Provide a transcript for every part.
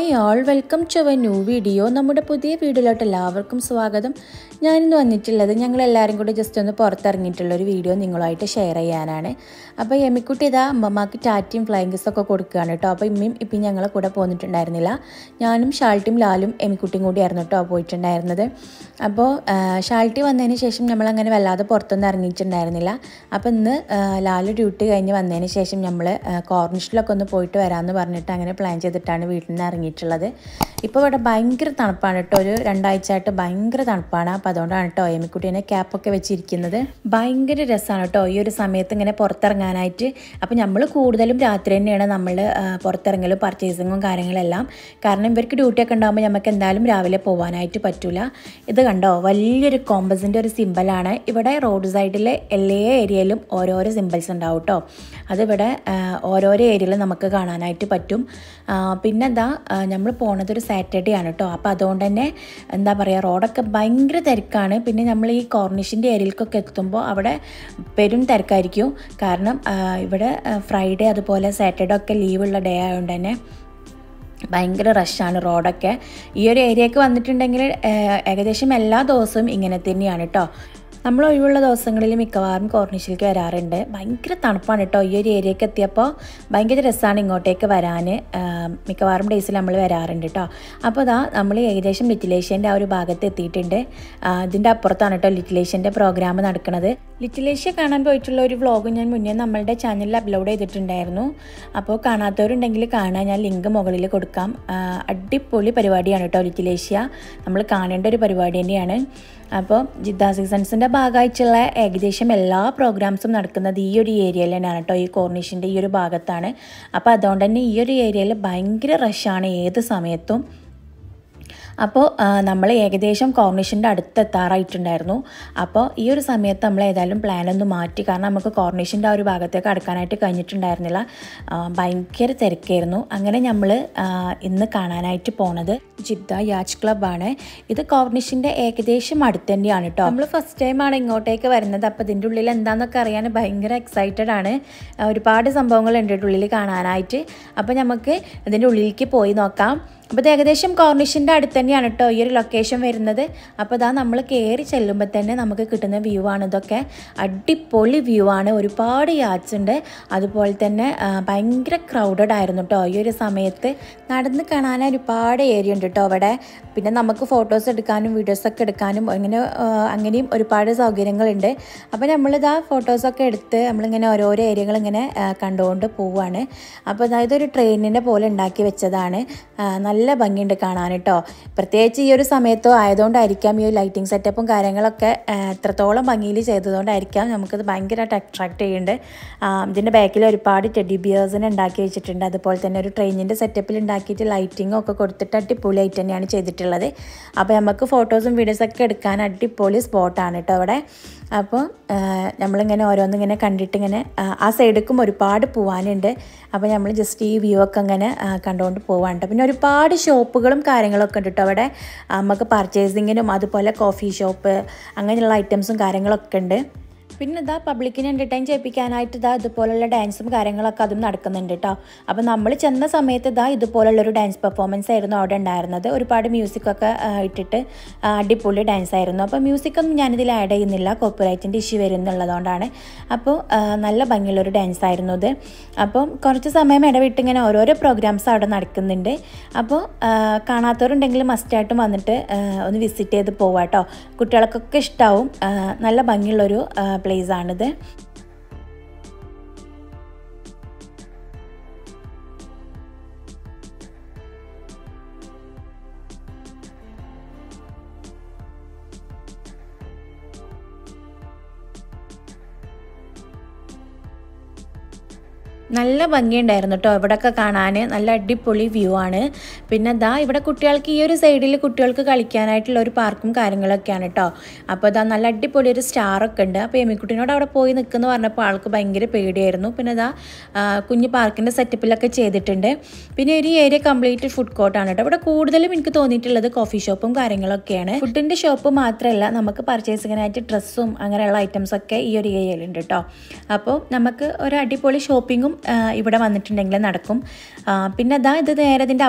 hi all welcome to our new video നമ്മുടെ പുതിയ വീഡിയോയിലോട്ട് എല്ലാവർക്കും സ്വാഗതം ഞാനിന്ന് വന്നിട്ടുള്ളത് ഞങ്ങൾ എല്ലാവരും കൂടി ജസ്റ്റ് ഒന്ന് പുറത്തിറങ്ങിയിട്ടുള്ള ഒരു വീഡിയോ നിങ്ങളുമായിട്ട് ഷെയർ ചെയ്യാനാണ് അപ്പോൾ എമ്മിക്കുട്ടി ഇതാ അമ്മമാക്ക് ടാറ്റയും ഫ്ലൈങ് ഒക്കെ കൊടുക്കുകയാണ് കേട്ടോ അപ്പോൾ ഇമ്മയും ഇപ്പം ഞങ്ങളെ കൂടെ പോന്നിട്ടുണ്ടായിരുന്നില്ല ഞാനും ഷാൾട്ടിയും ലാലും എമ്മിക്കുട്ടിയും കൂടിയായിരുന്നു കേട്ടോ പോയിട്ടുണ്ടായിരുന്നത് അപ്പോൾ ആ, ഷാൾട്ടി വന്നതിന് ശേഷം നമ്മളങ്ങനെ വല്ലാതെ പുറത്തൊന്നും ഇറങ്ങിയിട്ടുണ്ടായിരുന്നില്ല അപ്പോൾ ഇന്ന് ആ, ലാല് ഡ്യൂട്ടി കഴിഞ്ഞ് വന്നതിന് ശേഷം നമ്മൾ കോർണിഷിലൊക്കെ ഒന്ന് പോയിട്ട് വരാമെന്ന് പറഞ്ഞിട്ട് അങ്ങനെ പ്ലാൻ ചെയ്തിട്ടാണ് വീട്ടിൽ നിന്ന് ഇറങ്ങിയിട്ടുള്ളത് ഇപ്പോൾ ഇവിടെ ഭയങ്കര തണുപ്പാണ് കേട്ടോ ഒരു രണ്ടാഴ്ച ആയിട്ട് ഭയങ്കര തണുപ്പാണ് അപ്പോൾ അതുകൊണ്ടാണ് കേട്ടോ എമിക്കുട്ടീനെ ക്യാപ്പൊക്കെ വെച്ചിരിക്കുന്നത് ഭയങ്കര രസമാണ് കേട്ടോ ഈ ഒരു സമയത്ത് ഇങ്ങനെ പുറത്തിറങ്ങാനായിട്ട് അപ്പോൾ നമ്മൾ കൂടുതലും രാത്രി തന്നെയാണ് നമ്മൾ പുറത്തിറങ്ങലും പർച്ചേസിങ്ങും കാര്യങ്ങളെല്ലാം കാരണം ഇവർക്ക് ഡ്യൂട്ടിയൊക്കെ ഉണ്ടാകുമ്പോൾ നമുക്ക് എന്തായാലും രാവിലെ പോകാനായിട്ട് പറ്റില്ല ഇത് കണ്ടോ വലിയൊരു കോമ്പസിൻ്റെ ഒരു സിമ്പലാണ് ഇവിടെ റോഡ് സൈഡിലെ എല്ലാ ഏരിയയിലും ഓരോരോ സിമ്പിൾസ് ഉണ്ടാവും കേട്ടോ അതിവിടെ ആ, ഓരോരോ ഏരിയയിൽ നമുക്ക് കാണാനായിട്ട് പറ്റും ആ, പിന്നെ എന്താ നമ്മൾ പോണത് ഒരു സാറ്റർഡേ ആണ് കേട്ടോ അപ്പോൾ അതുകൊണ്ട് തന്നെ എന്താ പറയുക റോഡൊക്കെ ഭയങ്കര തിരക്കാണ് പിന്നെ നമ്മൾ ഈ കോർണിഷിൻ്റെ ഏരിയയിലേക്കൊക്കെ എത്തുമ്പോൾ അവിടെ പെരും തിരക്കായിരിക്കും കാരണം ആ, ഇവിടെ ഫ്രൈഡേ അതുപോലെ സാറ്റർഡേ ഒക്കെ ലീവുള്ള ഡേ ആയതുകൊണ്ട് തന്നെ ഭയങ്കര റഷാണ് റോഡൊക്കെ ഈ ഒരു ഏരിയക്ക് വന്നിട്ടുണ്ടെങ്കിൽ ഏഹ്, ഏകദേശം എല്ലാ ദിവസവും ഇങ്ങനെ തന്നെയാണ് കേട്ടോ നമ്മൾ ഒഴിവുള്ള ദിവസങ്ങളിൽ മിക്കവാറും കോർണിഷിലേക്ക് വരാറുണ്ട് ഭയങ്കര തണുപ്പാണ് കേട്ടോ ഈ ഒരു ഏരിയക്ക് എത്തിയപ്പോൾ ഭയങ്കര രസമാണ് ഇങ്ങോട്ടേക്ക് വരാൻ മിക്കവാറും ഡേയ്സിൽ നമ്മൾ വരാറുണ്ട് കേട്ടോ അപ്പോൾ ഇതാ നമ്മൾ ഏകദേശം ലിറ്റിലേഷ്യൻ്റെ ആ ഒരു ഭാഗത്ത് എത്തിയിട്ടുണ്ട് ആ, ഇതിൻ്റെ അപ്പുറത്താണ് കേട്ടോ ലിറ്റിലേഷ്യൻ്റെ പ്രോഗ്രാം നടക്കുന്നത് ലിറ്റിലേഷ്യ കാണാൻ പോയിട്ടുള്ള ഒരു വ്ളോഗ് ഞാൻ മുന്നേ നമ്മളുടെ ചാനലിൽ അപ്ലോഡ് ചെയ്തിട്ടുണ്ടായിരുന്നു അപ്പോൾ കാണാത്തവരുണ്ടെങ്കിൽ കാണാൻ ഞാൻ ലിങ്ക് മുകളിൽ കൊടുക്കാം ആ, അടിപൊളി പരിപാടിയാണ് കേട്ടോ ലിറ്റിലേഷ്യ നമ്മൾ കാണേണ്ട ഒരു പരിപാടി തന്നെയാണ് അപ്പോൾ ജിദ്ദ സീസൺസിൻ്റെ ഭാഗമായിട്ടുള്ള ഏകദേശം എല്ലാ പ്രോഗ്രാംസും നടക്കുന്നത് ഈ ഒരു ഏരിയയിൽ തന്നെയാണ് കേട്ടോ ഈ കോർണിഷിൻ്റെ ഈ ഒരു ഭാഗത്താണ് അപ്പോൾ അതുകൊണ്ട് തന്നെ ഈ ഒരു ഏരിയയിൽ ഭയങ്കര റഷാണ് ഏത് സമയത്തും അപ്പോൾ നമ്മൾ ഏകദേശം കോർണിഷിൻ്റെ അടുത്ത് എത്താറായിട്ടുണ്ടായിരുന്നു അപ്പോൾ ഈ ഒരു സമയത്ത് നമ്മൾ ഏതായാലും പ്ലാൻ ഒന്ന് മാറ്റി കാരണം നമുക്ക് കോർണിഷിൻ്റെ ആ ഒരു ഭാഗത്തേക്ക് അടുക്കാനായിട്ട് കഴിഞ്ഞിട്ടുണ്ടായിരുന്നില്ല ആ, ഭയങ്കര തിരക്കായിരുന്നു അങ്ങനെ നമ്മൾ ഇന്ന് കാണാനായിട്ട് പോണത് ജിദ്ദ യാച്ച് ക്ലബ്ബാണ് ഇത് കോർണിഷിൻ്റെ ഏകദേശം അടുത്ത് തന്നെയാണ് കേട്ടോ നമ്മൾ ഫസ്റ്റ് ടൈമാണ് ഇങ്ങോട്ടേക്ക് വരുന്നത് അപ്പോൾ ഇതിൻ്റെ ഉള്ളിൽ എന്താണെന്നൊക്കെ അറിയാൻ ഭയങ്കര എക്സൈറ്റഡ് ആണ് ആ, ഒരുപാട് സംഭവങ്ങളുണ്ട് ഇതിൻ്റെ ഉള്ളിൽ കാണാനായിട്ട് അപ്പോൾ നമുക്ക് ഇതിൻ്റെ ഉള്ളിലേക്ക് പോയി നോക്കാം അപ്പോൾ ഇത് ഏകദേശം കോർണിഷിൻ്റെ അടുത്ത് തന്നെയാണ് കേട്ടോ ഈ ഒരു ലൊക്കേഷൻ വരുന്നത് അപ്പോൾ ഇതാ നമ്മൾ കയറി ചെല്ലുമ്പോൾ തന്നെ നമുക്ക് കിട്ടുന്ന വ്യൂ ആണ് ഇതൊക്കെ അടിപൊളി വ്യൂ ആണ് ഒരുപാട് യാച്ച് ഉണ്ട് അതുപോലെ തന്നെ ആ, ഭയങ്കര ക്രൗഡഡ് ആയിരുന്നു കേട്ടോ ഈ ഒരു സമയത്ത് നടന്ന് കാണാൻ ഒരുപാട് ഏരിയ ഉണ്ട് കേട്ടോ അവിടെ പിന്നെ നമുക്ക് ഫോട്ടോസ് എടുക്കാനും വീഡിയോസൊക്കെ എടുക്കാനും അങ്ങനെ ആ, അങ്ങനെയും ഒരുപാട് സൗകര്യങ്ങളുണ്ട് അപ്പോൾ നമ്മളിതാ ഫോട്ടോസൊക്കെ എടുത്ത് നമ്മളിങ്ങനെ ഓരോരോ ഏരിയകൾ ഇങ്ങനെ ആ, കണ്ടുകൊണ്ട് പോവുകയാണ് അപ്പോൾ അതായത് ഒരു ട്രെയിനിൻ്റെ പോലെ ഉണ്ടാക്കി വെച്ചതാണ് ആ, നല്ല ഭംഗിയുണ്ട് കാണാൻ കേട്ടോ പ്രത്യേകിച്ച് ഈ ഒരു സമയത്തോ ആയതുകൊണ്ടായിരിക്കാം ഈ ഒരു ലൈറ്റിംഗ് സെറ്റപ്പും കാര്യങ്ങളൊക്കെ ആ, എത്രത്തോളം ഭംഗിയിൽ ചെയ്തതുകൊണ്ടായിരിക്കാം നമുക്കത് ഭയങ്കരമായിട്ട് അട്രാക്ട് ചെയ്യുന്നുണ്ട് ആ, ഇതിൻ്റെ ബാക്കിൽ ഒരുപാട് ടെഡി ബിയേഴ്സിനെ ഉണ്ടാക്കി വെച്ചിട്ടുണ്ട് അതുപോലെ തന്നെ ഒരു ട്രെയിനിൻ്റെ സെറ്റപ്പിൽ ഉണ്ടാക്കിയിട്ട് ലൈറ്റിങ്ങും ഒക്കെ കൊടുത്തിട്ട് അടിപൊളിയായിട്ട് തന്നെയാണ് ചെയ്തിട്ടുള്ളത് അപ്പോൾ നമുക്ക് ഫോട്ടോസും വീഡിയോസൊക്കെ എടുക്കാൻ അടിപൊളി സ്പോട്ടാണ് കേട്ടോ അവിടെ അപ്പോൾ ആ, നമ്മളിങ്ങനെ ഓരോന്നിങ്ങനെ കണ്ടിട്ട് ഇങ്ങനെ ആ, ആ സൈഡിലേക്കും ഒരുപാട് പോകാനുണ്ട് അപ്പോൾ നമ്മൾ ജസ്റ്റ് ഈ വ്യൂ ഒക്കെ ഇങ്ങനെ ആ, കണ്ടുകൊണ്ട് പോവാണ്ട് പിന്നെ ഒരുപാട് ഷോപ്പുകളും കാര്യങ്ങളൊക്കെ ഉണ്ട് കേട്ടോ അവിടെ നമുക്ക് പർച്ചേസിങ്ങിനും അതുപോലെ കോഫി ഷോപ്പ് അങ്ങനെയുള്ള ഐറ്റംസും കാര്യങ്ങളൊക്കെ ഉണ്ട് പിന്നെ ഇതാ പബ്ലിക്കിനെ എൻ്റർടൈൻ ചെയ്യിപ്പിക്കാനായിട്ട് ഇതാ ഇതുപോലുള്ള ഡാൻസും കാര്യങ്ങളൊക്കെ അതും നടക്കുന്നുണ്ട് കേട്ടോ അപ്പോൾ നമ്മൾ ചെന്ന സമയത്ത് ഇതാ ഇതുപോലുള്ളൊരു ഡാൻസ് പെർഫോമൻസ് ആയിരുന്നു അവിടെ ഉണ്ടായിരുന്നത് ഒരുപാട് മ്യൂസിക്കൊക്കെ ഇട്ടിട്ട് ആ, അടിപൊളി ഡാൻസ് ആയിരുന്നു അപ്പോൾ മ്യൂസിക്കൊന്നും ഞാനിതിൽ ആഡ് ചെയ്യുന്നില്ല കോപ്പിറൈറ്റിൻ്റെ ഇഷ്യൂ വരുന്നുള്ളതുകൊണ്ടാണ് അപ്പോൾ ആ, നല്ല ഭംഗിയുള്ളൊരു ഡാൻസ് ആയിരുന്നു ഇത് അപ്പം കുറച്ച് സമയം ഇടവിട്ട് ഇങ്ങനെ ഓരോരോ പ്രോഗ്രാംസ് അവിടെ നടക്കുന്നുണ്ട് അപ്പോൾ ആ, കാണാത്തവരുണ്ടെങ്കിൽ മസ്റ്റായിട്ടും വന്നിട്ട് ആ, ഒന്ന് വിസിറ്റ് ചെയ്ത് പോവാട്ടോ കുട്ടികൾക്കൊക്കെ ഇഷ്ടാവും ആ, നല്ല ഭംഗിയുള്ളൊരു പ്ലേസ് ആണിത് നല്ല ഭംഗിയുണ്ടായിരുന്നു കേട്ടോ ഇവിടെയൊക്കെ കാണാൻ നല്ല അടിപൊളി വ്യൂ ആണ് പിന്നെ ദാ ഇവിടെ കുട്ടികൾക്ക് ഈ ഒരു സൈഡിൽ കുട്ടികൾക്ക് കളിക്കാനായിട്ടുള്ള ഒരു പാർക്കും കാര്യങ്ങളൊക്കെയാണ് കേട്ടോ അപ്പോൾ ഇതാ നല്ല അടിപൊളി ഒരു സ്റ്റാറൊക്കെ ഉണ്ട് അപ്പോൾ എമിക്കുട്ടിനോട് അവിടെ പോയി നിൽക്കുന്നു പറഞ്ഞപ്പോൾ ആൾക്ക് ഭയങ്കര പേടിയായിരുന്നു പിന്നെ ഇതാ ആ, കുഞ്ഞ് പാർക്കിൻ്റെ സെറ്റപ്പിലൊക്കെ ചെയ്തിട്ടുണ്ട് പിന്നെ ഒരു ഏരിയ കംപ്ലീറ്റ് ഫുഡ് കോർട്ടാണ് കേട്ടോ ഇവിടെ കൂടുതലും എനിക്ക് തോന്നിയിട്ടുള്ളത് കോഫി ഷോപ്പും കാര്യങ്ങളൊക്കെയാണ് ഫുഡിൻ്റെ ഷോപ്പ് മാത്രമല്ല നമുക്ക് പർച്ചേസിങ്ങിനായിട്ട് ഡ്രസ്സും അങ്ങനെയുള്ള ഐറ്റംസ് ഒക്കെ ഈ ഒരു ഏരിയയിലുണ്ട് കേട്ടോ അപ്പോൾ നമുക്ക് ഒരു അടിപൊളി ഷോപ്പിങ്ങും ഇവിടെ വന്നിട്ടുണ്ടെങ്കിൽ നടക്കും ആ, പിന്നെ അതാ ഇത് നേരെ ഇതിൻ്റെ അപ്പുറത്തുള്ള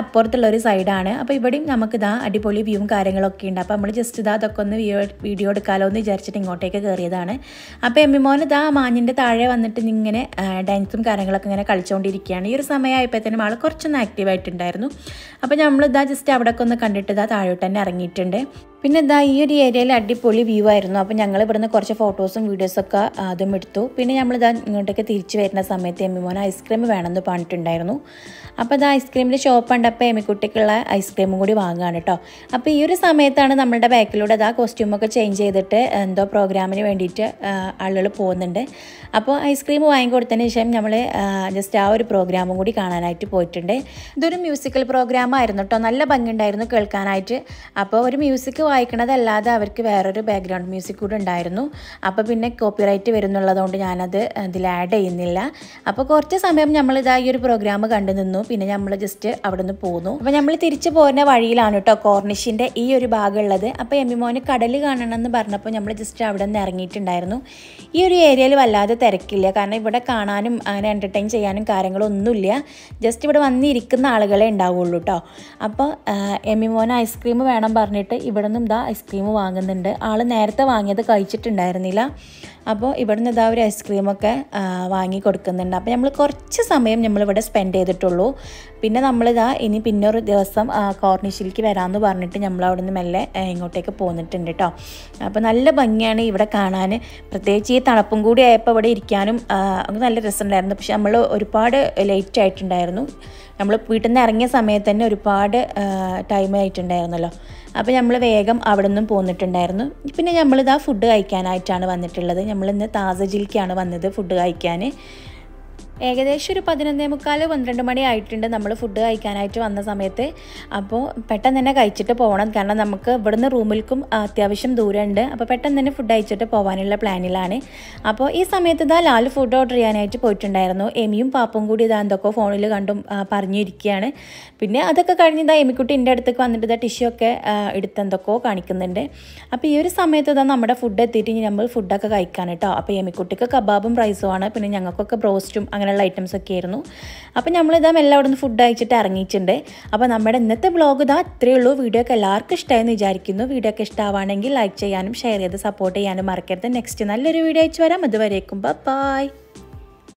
ഒരു സൈഡാണ് അപ്പോൾ ഇവിടെയും നമുക്ക് ഇതാ അടിപൊളി വ്യൂവും കാര്യങ്ങളൊക്കെ ഉണ്ട് അപ്പോൾ നമ്മൾ ജസ്റ്റ് ഇതാ അതൊക്കെ ഒന്ന് വീഡിയോ വീഡിയോ എടുക്കാമല്ലോ എന്ന് വിചാരിച്ചിട്ട് ഇങ്ങോട്ടേക്ക് കയറിയതാണ് അപ്പോൾ എമ്മിമോൻ ഇതാ മാഞ്ഞിൻ്റെ താഴെ വന്നിട്ട് ഇങ്ങനെ ഡാൻസും കാര്യങ്ങളൊക്കെ ഇങ്ങനെ കളിച്ചുകൊണ്ടിരിക്കുകയാണ് ഈ ഒരു സമയമായപ്പോഴത്തേനും ആൾ കുറച്ചൊന്ന് ആക്റ്റീവായിട്ടുണ്ടായിരുന്നു അപ്പോൾ നമ്മളിതാ ജസ്റ്റ് അവിടെയൊക്കെ ഒന്ന് കണ്ടിട്ട് ഇതാ താഴോട്ട് തന്നെ ഇറങ്ങിയിട്ടുണ്ട് പിന്നെ ഇതാ ഈ ഒരു ഏരിയയിൽ അടിപൊളി വ്യൂ ആയിരുന്നു അപ്പോൾ ഞങ്ങൾ ഇവിടുന്ന് കുറച്ച് ഫോട്ടോസും വീഡിയോസൊക്കെ അതും എടുത്തു പിന്നെ നമ്മളിതാ ഇങ്ങോട്ടേക്ക് തിരിച്ചു വരുന്ന സമയത്ത് എമ്മിമോൻ ഐസ്ക്രീം വേണമെന്ന് പറഞ്ഞിട്ടുണ്ടായിരുന്നു അപ്പോൾ ഇത് ഐസ്ക്രീമിൻ്റെ ഷോപ്പ് ഉണ്ടപ്പോൾ എമ്മിക്കുട്ടിക്കുള്ള ഐസ്ക്രീമും കൂടി വാങ്ങുകയാണ് കേട്ടോ അപ്പോൾ ഈ ഒരു സമയത്താണ് നമ്മളുടെ ബാക്കിലൂടെ അതാ കോസ്റ്റ്യൂമൊക്കെ ചേഞ്ച് ചെയ്തിട്ട് എന്തോ പ്രോഗ്രാമിന് വേണ്ടിയിട്ട് ആളുകൾ പോകുന്നുണ്ട് അപ്പോൾ ഐസ്ക്രീം വാങ്ങിക്കൊടുത്തതിന് ശേഷം നമ്മൾ ജസ്റ്റ് ആ ഒരു പ്രോഗ്രാമും കൂടി കാണാനായിട്ട് പോയിട്ടുണ്ട് ഇതൊരു മ്യൂസിക്കൽ പ്രോഗ്രാം ആയിരുന്നു കേട്ടോ നല്ല ഭംഗിയുണ്ടായിരുന്നു കേൾക്കാനായിട്ട് അപ്പോൾ ഒരു മ്യൂസിക് വായിക്കണതല്ലാതെ അവർക്ക് വേറൊരു ബാക്ക്ഗ്രൗണ്ട് മ്യൂസിക് കൂടെ ഉണ്ടായിരുന്നു അപ്പോൾ പിന്നെ കോപ്പിറൈറ്റ് വരുന്നുള്ളതുകൊണ്ട് ഞാനത് ഇതിൽ ആഡ് ചെയ്യുന്നില്ല അപ്പോൾ കുറച്ച് സമയം നമ്മൾ ഇതാ ഈ ഒരു പ്രോഗ്രാം കണ്ടു നിന്നു പിന്നെ നമ്മൾ ജസ്റ്റ് അവിടെ നിന്ന് പോന്നു അപ്പോൾ നമ്മൾ തിരിച്ചു പോകുന്ന വഴിയിലാണ് കേട്ടോ കോർണിഷിൻ്റെ ഈ ഒരു ഭാഗം ഉള്ളത് അപ്പോൾ എമ്മിമോന് കടൽ കാണണം എന്ന് പറഞ്ഞപ്പോൾ നമ്മൾ ജസ്റ്റ് അവിടെ നിന്ന് ഇറങ്ങിയിട്ടുണ്ടായിരുന്നു ഈ ഒരു ഏരിയയിൽ വല്ലാതെ തിരക്കില്ല കാരണം ഇവിടെ കാണാനും അങ്ങനെ എൻ്റർടൈൻ ചെയ്യാനും കാര്യങ്ങളൊന്നുമില്ല ജസ്റ്റ് ഇവിടെ വന്നിരിക്കുന്ന ആളുകളെ ഉണ്ടാവുള്ളൂ കേട്ടോ അപ്പോൾ എമ്മിമോന് ഐസ്ക്രീം വേണം പറഞ്ഞിട്ട് ഇവിടെ നിന്നും ഇതാ ഐസ്ക്രീം വാങ്ങുന്നുണ്ട് ആൾ നേരത്തെ വാങ്ങിയത് കഴിച്ചിട്ടുണ്ടായിരുന്നില്ല അപ്പോൾ ഇവിടുന്ന് ഇതാ ഒരു ഐസ്ക്രീമൊക്കെ വാങ്ങി കൊടുക്കുന്നുണ്ട് അപ്പോൾ നമ്മൾ കുറച്ച് സമയം നമ്മളിവിടെ സ്പെൻഡ് ചെയ്തിട്ടുള്ളൂ പിന്നെ നമ്മളിതാ ഇനി പിന്നെ ഒരു ദിവസം കോർണിഷിലേക്ക് വരാമെന്ന് പറഞ്ഞിട്ട് നമ്മൾ അവിടെ നിന്ന് മെല്ലെ ഇങ്ങോട്ടേക്ക് പോന്നിട്ടുണ്ട് കേട്ടോ അപ്പോൾ നല്ല ഭംഗിയാണ് ഇവിടെ കാണാൻ പ്രത്യേകിച്ച് ഈ തണുപ്പും കൂടി ആയപ്പോൾ ഇവിടെ ഇരിക്കാനും നല്ല രസമുണ്ടായിരുന്നു പക്ഷെ നമ്മൾ ഒരുപാട് ലേറ്റ് ആയിട്ടുണ്ടായിരുന്നു നമ്മൾ വീട്ടിൽ നിന്ന് ഇറങ്ങിയ സമയത്ത് തന്നെ ഒരുപാട് ടൈം ആയിട്ടുണ്ടായിരുന്നല്ലോ അപ്പോൾ നമ്മൾ വേഗം അവിടെ നിന്നും പോന്നിട്ടുണ്ടായിരുന്നു പിന്നെ നമ്മളിതാ ഫുഡ് കഴിക്കാനായിട്ടാണ് വന്നിട്ടുള്ളത് നമ്മളിന്ന് താസജിലേക്കാണ് വന്നത് ഫുഡ് കഴിക്കാൻ ഏകദേശം ഒരു പതിനൊന്നേ മുക്കാൽ പന്ത്രണ്ട് മണി ആയിട്ടുണ്ട് നമ്മൾ ഫുഡ് കഴിക്കാനായിട്ട് വന്ന സമയത്ത് അപ്പോൾ പെട്ടെന്ന് തന്നെ കഴിച്ചിട്ട് പോകണം കാരണം നമുക്ക് ഇവിടുന്ന് റൂമിൽക്കും അത്യാവശ്യം ദൂരമുണ്ട് അപ്പോൾ പെട്ടെന്ന് തന്നെ ഫുഡ് കഴിച്ചിട്ട് പോകാനുള്ള പ്ലാനിലാണ് അപ്പോൾ ഈ സമയത്ത് ഇതാ ലാൽ ഫുഡ് ഓർഡർ ചെയ്യാനായിട്ട് പോയിട്ടുണ്ടായിരുന്നു എമിയും പാപ്പും കൂടി ഇതാ എന്തൊക്കെ ഫോണിൽ കണ്ടും പറഞ്ഞിരിക്കുകയാണ് പിന്നെ അതൊക്കെ കഴിഞ്ഞ് ഇതാ എമിക്കുട്ടി എൻ്റെ അടുത്തേക്ക് വന്നിട്ട് ഇതാ ടിഷ്യൂ ഒക്കെ എടുത്ത് എന്തൊക്കെയോ കാണിക്കുന്നുണ്ട് അപ്പോൾ ഈ ഒരു സമയത്ത് ഇതാ നമ്മുടെ ഫുഡ് എത്തിയിട്ട് ഇനി നമ്മൾ ഫുഡൊക്കെ കഴിക്കാൻ കേട്ടോ അപ്പോൾ എമിക്കുട്ടിക്ക് കബാബും റൈസുമാണ് പിന്നെ ഞങ്ങൾക്കൊക്കെ ബ്രോസ്റ്റും അങ്ങനെയുള്ള ഐറ്റംസ് ഒക്കെ ആയിരുന്നു അപ്പോൾ നമ്മളിതാ എല്ലാം അവിടെ നിന്ന് ഫുഡ് അയച്ചിട്ട് ഇറങ്ങിയിട്ടുണ്ട് അപ്പോൾ നമ്മുടെ ഇന്നത്തെ ബ്ലോഗ് ഇതാ അത്രയേ ഉള്ളൂ വീഡിയോ ഒക്കെ എല്ലാവർക്കും ഇഷ്ടമായെന്ന് വിചാരിക്കുന്നു വീഡിയോ ഒക്കെ ഇഷ്ടമാണെങ്കിൽ ലൈക്ക് ചെയ്യാനും ഷെയർ ചെയ്ത് സപ്പോർട്ട് ചെയ്യാനും മറക്കരുത് നെക്സ്റ്റ് നല്ലൊരു വീഡിയോ അയച്ചു വരാം അതുവരേക്കും ബൈ